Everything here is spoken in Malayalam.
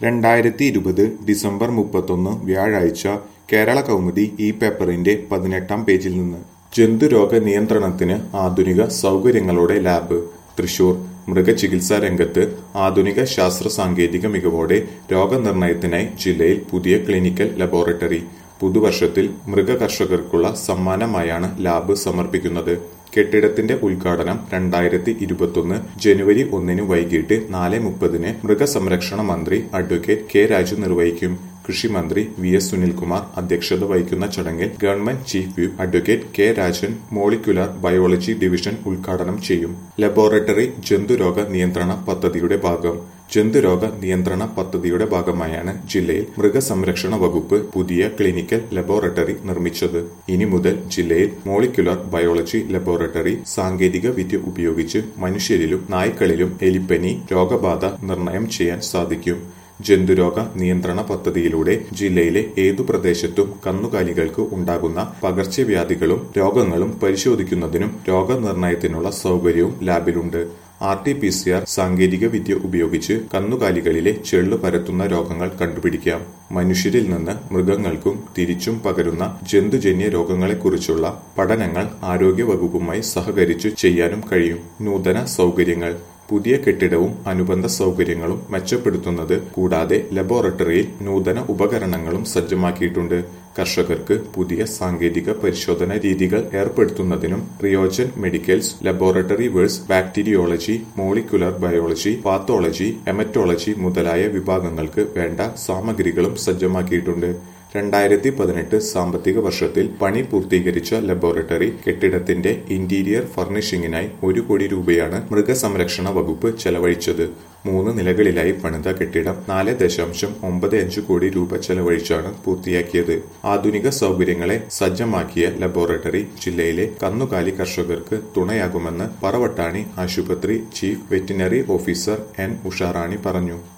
രണ്ടായിരത്തി ഇരുപത് ഡിസംബർ മുപ്പത്തൊന്ന് വ്യാഴാഴ്ച കേരള കൗമുദി ഈ പേപ്പറിന്റെ പതിനെട്ടാം പേജിൽ നിന്ന് ജന്തുരോഗ നിയന്ത്രണത്തിന് ആധുനിക സൗകര്യങ്ങളോടെ ലാബ് തൃശൂർ മൃഗചികിത്സാ രംഗത്ത് ആധുനിക ശാസ്ത്ര സാങ്കേതിക മികവോടെ രോഗനിർണയത്തിനായി ജില്ലയിൽ പുതിയ ക്ലിനിക്കൽ ലബോറട്ടറി പുതുവർഷത്തിൽ മൃഗകർഷകർക്കുള്ള സമ്മാനമായാണ് ലാബ് സമർപ്പിക്കുന്നത് കെട്ടിടത്തിന്റെ ഉദ്ഘാടനം രണ്ടായിരത്തി ഇരുപത്തൊന്ന് ജനുവരി ഒന്നിന് വൈകിട്ട് നാല് മുപ്പതിന് മൃഗസംരക്ഷണ മന്ത്രി അഡ്വക്കേറ്റ് കെ രാജു നിർവഹിക്കും കൃഷിമന്ത്രി വി എസ് സുനിൽകുമാർ അധ്യക്ഷത വഹിക്കുന്ന ചടങ്ങിൽ government chief whip advocate K Rajan molecular biology division ഉദ്ഘാടനം ചെയ്യും ലബോറട്ടറി ജന്തുരോഗ നിയന്ത്രണ പദ്ധതിയുടെ ഭാഗം ജന്തുരോഗ നിയന്ത്രണ പദ്ധതിയുടെ ഭാഗമായാണ് ജില്ലയിൽ മൃഗസംരക്ഷണ വകുപ്പ് പുതിയ ക്ലിനിക്കൽ ലബോറട്ടറി നിർമ്മിച്ചത് ഇനി മുതൽ ജില്ലയിൽ മോളിക്കുലർ ബയോളജി ലബോറട്ടറി സാങ്കേതിക വിദ്യ ഉപയോഗിച്ച് മനുഷ്യരിലും നായ്ക്കളിലും എലിപ്പനി രോഗബാധ നിർണയം ചെയ്യാൻ സാധിക്കും ജന്തുരോഗ നിയന്ത്രണ പദ്ധതിയിലൂടെ ജില്ലയിലെ ഏതു പ്രദേശത്തും കന്നുകാലികൾക്ക് ഉണ്ടാകുന്ന പകർച്ചവ്യാധികളും രോഗങ്ങളും പരിശോധിക്കുന്നതിനും രോഗനിർണയത്തിനുള്ള സൗകര്യവും ലാബിലുണ്ട് R T P C R സാങ്കേതിക വിദ്യ ഉപയോഗിച്ച് കന്നുകാലികളിലെ ചെള്ളു പരത്തുന്ന രോഗങ്ങൾ കണ്ടുപിടിക്കാം മനുഷ്യരിൽ നിന്ന് മൃഗങ്ങൾക്കും തിരിച്ചും പകരുന്ന ജന്തുജന്യ രോഗങ്ങളെക്കുറിച്ചുള്ള പഠനങ്ങൾ ആരോഗ്യവകുപ്പുമായി സഹകരിച്ചു ചെയ്യാനും കഴിയും നൂതന സൗകര്യങ്ങൾ പുതിയ കെട്ടിടവും അനുബന്ധ സൗകര്യങ്ങളും മെച്ചപ്പെടുത്തുന്നത് കൂടാതെ ലബോറട്ടറിയിൽ നൂതന ഉപകരണങ്ങളും സജ്ജമാക്കിയിട്ടുണ്ട് കർഷകർക്ക് പുതിയ സാങ്കേതിക പരിശോധന രീതികൾ ഏർപ്പെടുത്തുന്നതിനും റിയോജൻ മെഡിക്കൽസ് ലബോറട്ടറി വേഴ്സ് bacteriology molecular biology pathology haematology മുതലായ വിഭാഗങ്ങൾക്ക് വേണ്ട സാമഗ്രികളും സജ്ജമാക്കിയിട്ടുണ്ട് രണ്ടായിരത്തി പതിനെട്ട് സാമ്പത്തിക വർഷത്തിൽ പണി പൂർത്തീകരിച്ച ലബോറട്ടറി കെട്ടിടത്തിന്റെ ഇന്റീരിയർ ഫർണിഷിംഗിനായി ഒരു കോടി രൂപയാണ് മൃഗസംരക്ഷണ വകുപ്പ് ചെലവഴിച്ചത് മൂന്ന് നിലകളിലായി പണിത കെട്ടിടം നാല് ദശാംശം ഒമ്പത് അഞ്ച് കോടി രൂപ ചെലവഴിച്ചാണ് പൂർത്തിയാക്കിയത് ആധുനിക സൗകര്യങ്ങളെ സജ്ജമാക്കിയ ലബോറട്ടറി ജില്ലയിലെ കന്നുകാലി കർഷകർക്ക് തുണയാകുമെന്ന് പറവട്ടാണി ആശുപത്രി chief veterinary officer N Usharani പറഞ്ഞു